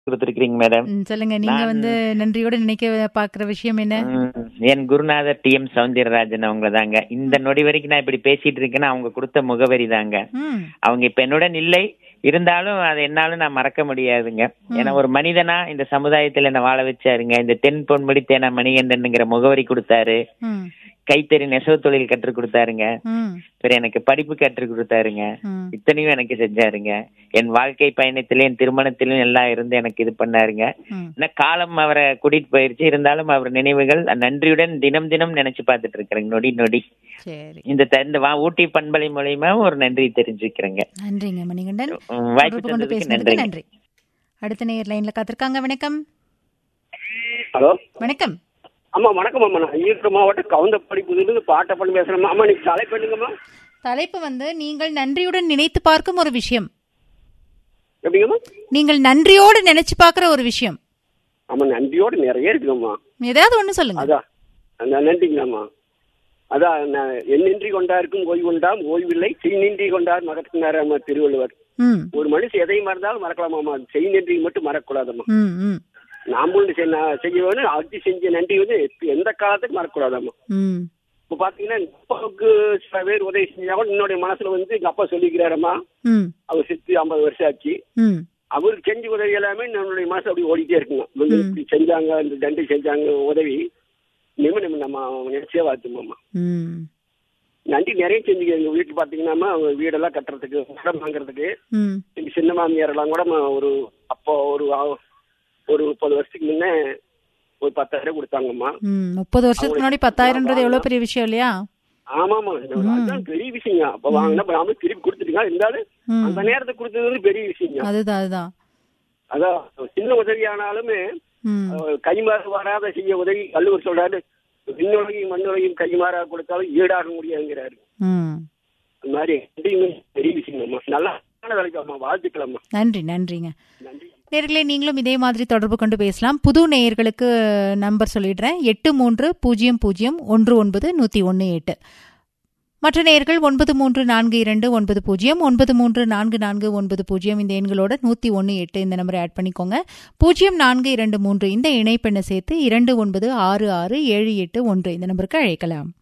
கொடுத்துருக்கீங்க மேடம் ம், சொல்லுங்க நீங்க நான்- வந்து நன்றியோட நினைக்க பாக்குற விஷயம் என்ன ம், என் குருநாதர் டி எம் சவுந்தரராஜன் அவங்க தாங்க இந்த நொடி வரைக்கும் நான் இப்படி பேசிட்டு இருக்கேன்னா அவங்க கொடுத்த முகவரி தாங்க ம் அவங்க இப்ப என்னுடன் இல்லை இருந்தாலும் அதை என்னாலும் நான் மறக்க முடியாதுங்க ஏன்னா ஒரு மனிதனா இந்த சமுதாயத்துல என்ன வாழ வச்சாருங்க இந்த தென் பொன்முடி தேனா மணிகண்டனுங்கிற முகவரி கொடுத்தாரு ம் கைத்தறி நெசவு தொழில் கற்றுக் கொடுத்தாருங்க ம் பிறகு எனக்கு படிப்பு கற்றுக் கொடுத்தாருங்க ம் இத்தனையும் எனக்கு செஞ்சாருங்க என் வாழ்க்கை பயணத்திலும் என் திருமணத்திலும் எல்லாம் இருந்து எனக்கு இது பண்ணாருங்க ம் ஆனா காலம் அவரை கூட்டிட்டு போயிருச்சு இருந்தாலும் அவர் நினைவுகள் நன்றியுடன் தினம் தினம் நினைச்சு பார்த்துட்டு இருக்கிறேங்க நொடி நொடி சரி இந்த த- இந்த வா- ஊட்டி பண்பலை மூலியமா ஒரு நன்றி தெரிஞ்சுக்கிறேங்க நன்றிங்க மணிகண்டன் உம், வாய்ப்பு தொடர்பு கொண்டு தந்ததுக்கு பேசினதுக்கு நன்றி நன்றி அடுத்த நேர் லைன்ல காத்திருக்காங்க வணக்கம் ஹலோ வணக்கம் அம்மா வணக்கம் அம்மா நான் ஈரோடு மாவட்டம் கவுந்தப்படி புதுலேருந்து பாட்டை பண்ணி பேசுகிறேம்மா அம்மா நீங்க தலைப்பு என்னங்கம்மா தலைப்பு வந்து நீங்கள் நன்றியுடன் நினைத்து பார்க்கும் ஒரு விஷயம் எப்படிங்கம்மா நீங்கள் நன்றியோடு நினைச்சு பார்க்கிற ஒரு விஷயம் ஆமா நன்றியோட நிறைய இருக்குங்கம்மா ஏதாவது ஒண்ணு சொல்லுங்க அதான் அந்த நன்றிங்கம்மா அதான் நான் என்னின்றி கொண்டாருக்கும் ஓய்வு கொண்டாம் ஓய்வில்லை செய்நின்றி கொண்டார் மறக்கினார் அம்மா திருவள்ளுவர் ம் ஒரு மனுஷன் எதை மறந்தாலும் மறக்கலாமாம்மா செய்நின்றி மட்டும் மறக்கக்கூடாதம்மா ம் ம் நாம ஒன்று செய்ய செய்ய வேணும் அது செஞ்ச நன்றி வந்து எந்த காலத்துக்கும் மறக்கக்கூடாதாம்மா ம் இப்போ பார்த்தீங்கன்னா எங்க அப்பாவுக்கு சில பேர் உதவி செஞ்சா கூட என்னுடைய மனசுல வந்து எங்க அப்பா சொல்லிக்கிறாரம்மா ம் அவர் செத்து ஐம்பது வருஷம் ஆச்சு ம் அவருக்கு செஞ்ச உதவி எல்லாமே நம்மளுடைய மனசு அப்படி ஓடிட்டே இருக்குங்க இவங்க இப்படி செஞ்சாங்க இந்த தண்டை செஞ்சாங்க உதவி இனிமே நம்ம நம்ம நினைச்சே வாழ்த்துமாம்மா ம் நன்றி நிறைய செஞ்சுக்க எங்க வீட்டு பாத்தீங்கன்னா அவங்க வீடெல்லாம் கட்டுறதுக்கு இடம் வாங்குறதுக்கு ம் எங்க சின்ன மாமியார் எல்லாம் கூட ம- ஒரு அப்போ ஒரு ஆ- ஒரு முப்பது வருஷத்துக்கு முன்ன ஒரு பத்தாயிரம் கொடுத்தாங்கம்மா ம் முப்பது வருஷத்துக்கு முன்னாடி பத்தாயிரம்ன்றது எவ்வளவு பெரிய விஷயம் இல்லையா ஆமாமா அதுதான் பெரிய விஷயங்க அப்ப வாங்கினா இப்ப நாம திருப்பி கொடுத்துட்டீங்க இருந்தாலும் ம். அந்த நேரத்துக்கு கொடுத்தது வந்து பெரிய விஷயங்க அதுதான் அதுதான் அதான் சின்ன உதவி ஆனாலுமே ம் அஹ் கைமாறு வராத செய்ய உதவி வள்ளுவர் சொல்றாரு விண்ணுலகையும் மண்ணுலகையும் கைமாறா கொடுத்தாலும் ஈடாக முடியாதுங்கிறாரு ம் அந்த மாதிரி எதையுமே பெரிய விஷயங்கம்மா நல்லா வேலைக்காம்மா வாழ்த்துக்கலாம்மா நன்றி நன்றிங்க நன்றி நேர்களே நீங்களும் இதே மாதிரி தொடர்பு கொண்டு பேசலாம் புது நேயர்களுக்கு நம்பர் சொல்லிடுறேன் எட்டு மூன்று பூஜ்ஜியம் பூஜ்ஜியம் ஒன்று ஒன்பது நூற்றி ஒன்று எட்டு மற்ற நேயர்கள் ஒன்பது மூன்று நான்கு இரண்டு ஒன்பது பூஜ்ஜியம் ஒன்பது மூன்று நான்கு நான்கு ஒன்பது பூஜ்ஜியம் இந்த எண்களோட நூற்றி ஒன்று எட்டு இந்த நம்பரை ஆட் பண்ணிக்கோங்க பூஜ்ஜியம் நான்கு இரண்டு மூன்று இந்த இணைப்பெண்ணை சேர்த்து இரண்டு ஒன்பது ஆறு ஆறு ஏழு எட்டு ஒன்று இந்த நம்பருக்கு அழைக்கலாம்